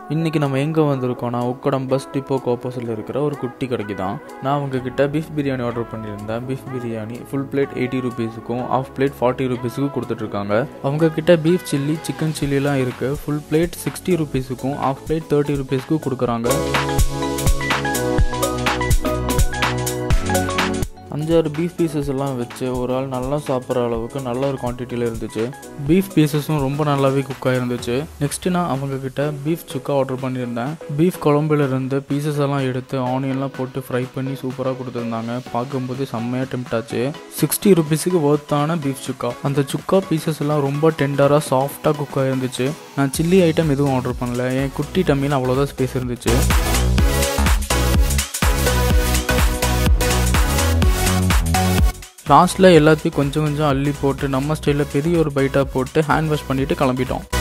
இன்றைக்கி நம்ம எங்கே வந்திருக்கோம்னா உக்கடம் பஸ் டிப்போக்கு ஆப்போசிட்டில் இருக்கிற ஒரு குட்டி கடைக்கு தான் நான் அவங்கக்கிட்ட பீஃப் பிரியாணி ஆர்டர் பண்ணியிருந்தேன் beef biryani full plate eighty ருபீஸுக்கும் ஆஃப் பிளேட் ஃபார்ட்டி ருபீஸுக்கும் கொடுத்துட்ருக்காங்க அவங்கக்கிட்ட பீஃப் சில்லி சிக்கன் சில்லிலாம் இருக்குது ஃபுல் பிளேட் சிக்ஸ்டி ருபீஸுக்கும் ஆஃப் பிளேட் தேர்ட்டி ருபீஸுக்கும் கொடுக்குறாங்க அஞ்சாறு பீஃப் பீசஸ் எல்லாம் வச்சு ஒரு ஆள் நல்லா சாப்பிட்ற அளவுக்கு நல்ல ஒரு குவான்டிட்டியில் இருந்துச்சு பீஃப் பீசஸும் ரொம்ப நல்லாவே குக் ஆயிருந்துச்சு நெக்ஸ்ட்டு நான் அவங்கக்கிட்ட பீஃப் சுக்கா ஆர்டர் பண்ணியிருந்தேன் பீஃப் குழம்புல இருந்து பீசஸ் எல்லாம் எடுத்து ஆனியன்லாம் போட்டு ஃப்ரை பண்ணி சூப்பராக கொடுத்துருந்தாங்க பார்க்கும்போது செம்மையாக டெம்ட் ஆச்சு சிக்ஸ்டி ருபீஸுக்கு ஒர்த்தான பீஃப் சுக்கா அந்த சுக்கா பீசஸ் எல்லாம் ரொம்ப டெண்டராக சாஃப்டாக குக் ஆயிருந்துச்சு நான் சில்லி ஐட்டம் எதுவும் ஆர்டர் பண்ணல என் குட்டி டம்மியில் அவ்வளோதான் ஸ்பேஸ் இருந்துச்சு லாஸ்ட்டில் எல்லாத்தையும் கொஞ்சம் கொஞ்சம் அள்ளி போட்டு நம்ம ஸ்டைலில் பெரிய ஒரு பைட்டாக போட்டு ஹேண்ட் வாஷ் பண்ணிவிட்டு கிளம்பிட்டோம்